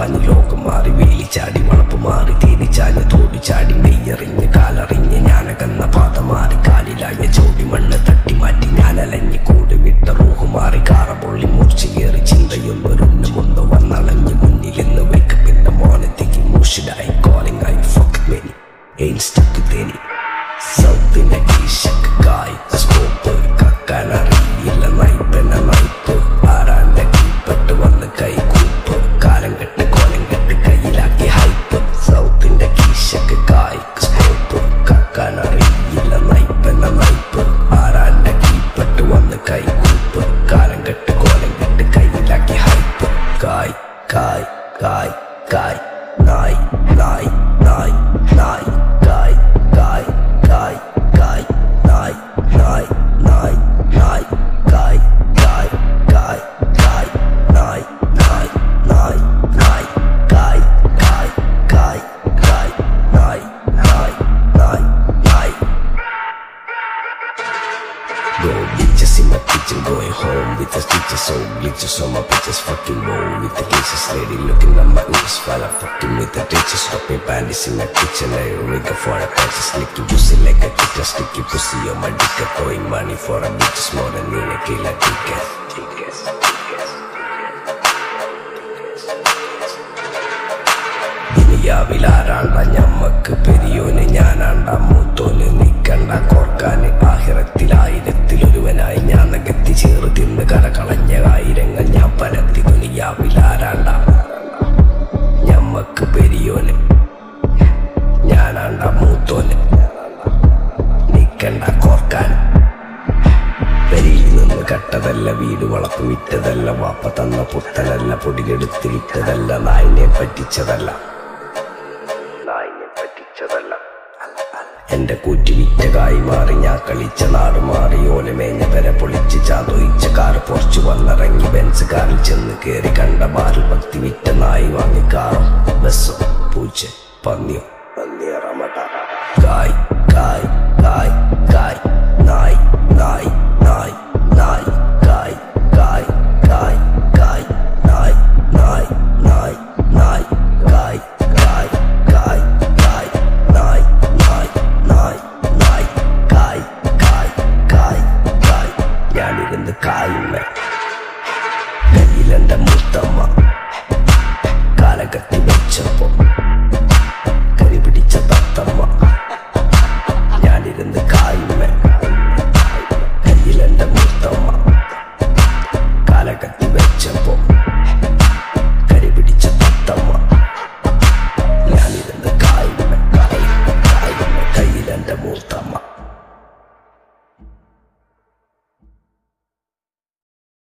പാഞ്ഞ് ലോകം മാറി വേലി ചാടി വളപ്പ് മാറി തേനി ചാഞ്ഞ് തോടി ചാടി നെയ്യറിഞ്ഞ് കാലറിഞ്ഞ് ഞാനകന്ന പാത മാറി കാലിലായ ചോടി മണ്ണ് തട്ടി മാറ്റി ഞാനലഞ്ഞ് കൂടി വിട്ട റൂഹ് മാറി കാറ പൊള്ളി മൂർച്ച കയറി ചിന്തയൊന്നൊരുന്ന് മുന്ന് വന്നളഞ്ഞ് മുന്നിലെന്ന് വെക്കപ്പിന്റെ മോനത്തേക്ക് മൂഷിലായി കോളിംഗ് ആയി ഫക്ക് മെനി എയിൻ സ്റ്റക്ക് തേനി സൗത്തിന്റെ കീശക്കായി സ്കോപ്പ് കക്കാനറിയില്ല നൈപ്പന നൈപ്പ് ആരാന്റെ കീപ്പട്ട് വന്ന് കൈകൂപ്പ് കാലം കെട്ട് കോലം കെട്ട് കയ്യിലാക്കി ഹൈപ്പ് സൗത്തിന്റെ കീശക്ക് കായ് സ്കോപ്പ് കക്കാനറിയില്ല നൈപ്പന നൈപ്പ് ആരാന്റെ കീപ്പട്ട് വന്ന് കൈകൂപ്പ് കാലം കെട്ട് കോലം കെട്ട് കയ്യിലാക്കി ഹൈപ്പ് കായ് കായ് കായ് കായ് നായ് നായ് നായ് നായ് കായ് കായ് കായ് കായ് നായ് നായ് നായ് നായ് കായ് കായ് കായ് കായ് നായ് നായ് നായ് നായ് കായ് കായ് കായ് കായ് നായ് നായ് നായ് നായ് Go bitches in my kitchen, going home with the stitches, so glitches on my bitches, fucking roll with the cases, lady looking at my ears while I'm fucking with the ditches, dropping panties in my kitchen, I rigger for a patches, slicky pussy like a kicker, sticky pussy on my dick, throwing money for a bitches more than in a killer ticket. Tickets, tickets. ദുനിയാവിലാരാണ്ട ഞമ്മക്ക് പെരിയോന് ഞാനാണ്ട മൂത്തോന് നിക്കണ്ട കോർക്കാന് ആഹിറത്തിലായിരത്തിലൊരുവനായി ഞാൻ നകത്തി ചേറ് തിന്ന് കരകളഞ്ഞ ആയിരങ്ങൾ ഞാൻ പരത്തി ദുനിയാവിലാരാണ്ട ഞമ്മക്ക് പെരിയോന് ഞാനാണ്ട മൂത്തോന് നിക്കണ്ട കോർക്കാൻ പെരിയിൽ നിന്ന് കട്ടതല്ല വീട് വളപ്പ് വിറ്റതല്ല വാപ്പ തന്ന പുത്തനല്ല പൊടിയെടുത്ത് വിറ്റതല്ല നായിനെ പറ്റിച്ചതല്ല നായിനെ പറ്റിച്ചതല്ല എന്റെ കൂറ്റി വിറ്റ കായി മാറി ഞാൻ കളിച്ച നാട് മാറി ഓലമേഞ്ഞ പെര പൊളിച്ച് ചാതൊയിച്ച കാർ പൊറച്ചു വന്നിറങ്ങി ബെൻസ് കാറിൽ ചെന്ന് കേറി കണ്ട ബാറിൽ ഭക്തി വിറ്റ നായി വാങ്ങി കാറും ബസ്സോ പൂച്ച പന്നിയോ പന്നിയറമട്ട കായ്